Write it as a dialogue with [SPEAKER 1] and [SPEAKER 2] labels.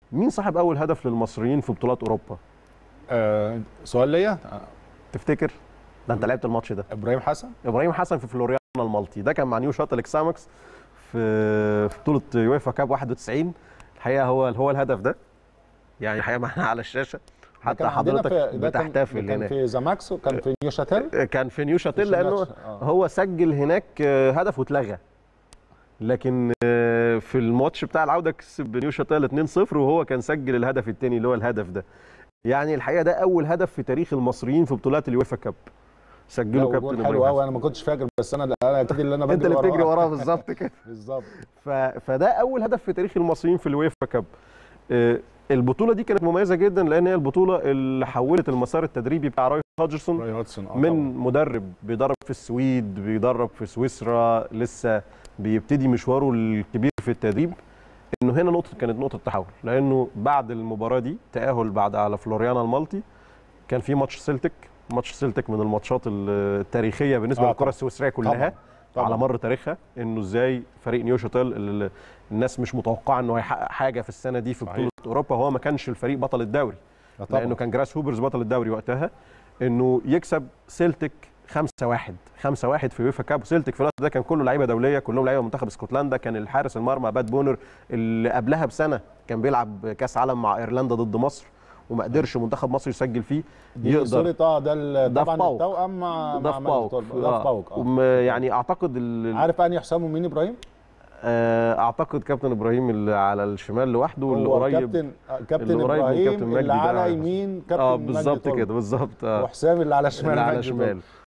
[SPEAKER 1] مين صاحب اول هدف للمصريين في بطولات اوروبا
[SPEAKER 2] آه سؤال ليا آه،
[SPEAKER 1] تفتكر ده انت لعبت الماتش ده
[SPEAKER 2] ابراهيم حسن
[SPEAKER 1] ابراهيم حسن في فلوريانا المالتي ده كان مع نيو شاتل اكسامكس في في بطوله يويفا كاب 91 الحقيقه هو هو الهدف ده يعني الحقيقه معانا على الشاشه
[SPEAKER 2] ده
[SPEAKER 1] حتى
[SPEAKER 2] كان عندنا
[SPEAKER 1] حضرتك
[SPEAKER 2] في- ده كان-
[SPEAKER 1] بتحتفل
[SPEAKER 2] كان
[SPEAKER 1] هناك
[SPEAKER 2] في زاماكس وكان في نيو شاتيل
[SPEAKER 1] كان في نيو شاتيل
[SPEAKER 2] مش
[SPEAKER 1] لانه
[SPEAKER 2] الماتش، آه.
[SPEAKER 1] هو سجل هناك آه، هدف واتلغى لكن آه، في الماتش بتاع العوده كسب نيو شاتيل 2-0 وهو كان سجل الهدف الثاني اللي هو الهدف ده يعني الحقيقه ده اول هدف في تاريخ المصريين في بطولات اليويفا كاب سجله كابتن
[SPEAKER 2] حلو
[SPEAKER 1] ابراهيم
[SPEAKER 2] قوي
[SPEAKER 1] حسن.
[SPEAKER 2] انا ما كنتش فاكر بس انا انا اكيد اللي انا بجري
[SPEAKER 1] انت اللي بتجري وراه بالظبط كده
[SPEAKER 2] بالظبط
[SPEAKER 1] ف... فده اول هدف في تاريخ المصريين في الويفا كاب آه، البطوله دي كانت مميزه جدا لان هي البطوله اللي حولت المسار التدريبي بتاع راي هودجرسون
[SPEAKER 2] راي هودسون آه
[SPEAKER 1] من
[SPEAKER 2] طبعاً.
[SPEAKER 1] مدرب بيدرب في السويد بيدرب في سويسرا لسه بيبتدي مشواره الكبير في التدريب انه هنا نقطه كانت نقطه تحول لانه بعد المباراه دي تاهل بعد على فلوريانا المالتي كان في ماتش سيلتيك ماتش سيلتيك من الماتشات التاريخيه بالنسبه
[SPEAKER 2] آه
[SPEAKER 1] للكره
[SPEAKER 2] طبعاً.
[SPEAKER 1] السويسريه كلها
[SPEAKER 2] طبعاً. طبعاً.
[SPEAKER 1] على مر تاريخها انه ازاي فريق نيو شاتيل اللي الناس مش متوقعه انه هيحقق حاجه في السنه دي في
[SPEAKER 2] صحيح.
[SPEAKER 1] بطوله اوروبا هو ما كانش الفريق بطل الدوري
[SPEAKER 2] آه طبعاً.
[SPEAKER 1] لانه كان جراس هوبرز بطل الدوري وقتها انه يكسب سيلتيك 5 1 5 1 في يويفا كاب سيلتيك في الوقت ده كان كله لعيبه دوليه كلهم لعيبه منتخب اسكتلندا كان الحارس المرمى بات بونر اللي قبلها بسنه كان بيلعب كاس عالم مع ايرلندا ضد مصر وما قدرش منتخب مصر يسجل فيه
[SPEAKER 2] دي صورة اه ده ال-
[SPEAKER 1] ده في
[SPEAKER 2] طبعا
[SPEAKER 1] باوك.
[SPEAKER 2] التوأم مع
[SPEAKER 1] ده
[SPEAKER 2] مع
[SPEAKER 1] في
[SPEAKER 2] مجدي
[SPEAKER 1] باوك
[SPEAKER 2] طلبة. ده في باوك اه
[SPEAKER 1] وم- يعني اعتقد ال-
[SPEAKER 2] عارف انهي حسام ومين ابراهيم؟
[SPEAKER 1] آه، اعتقد كابتن ابراهيم اللي على الشمال لوحده واللي
[SPEAKER 2] هو
[SPEAKER 1] قريب
[SPEAKER 2] كابتن آه، كابتن
[SPEAKER 1] اللي قريب من
[SPEAKER 2] ابراهيم
[SPEAKER 1] كابتن مجدي
[SPEAKER 2] اللي
[SPEAKER 1] ده
[SPEAKER 2] على
[SPEAKER 1] على-
[SPEAKER 2] يمين كابتن
[SPEAKER 1] اه
[SPEAKER 2] مجدي
[SPEAKER 1] بالظبط
[SPEAKER 2] طلبة.
[SPEAKER 1] كده بالظبط اه
[SPEAKER 2] وحسام اللي على شمال
[SPEAKER 1] اللي على
[SPEAKER 2] مجدي
[SPEAKER 1] شمال
[SPEAKER 2] طلبة.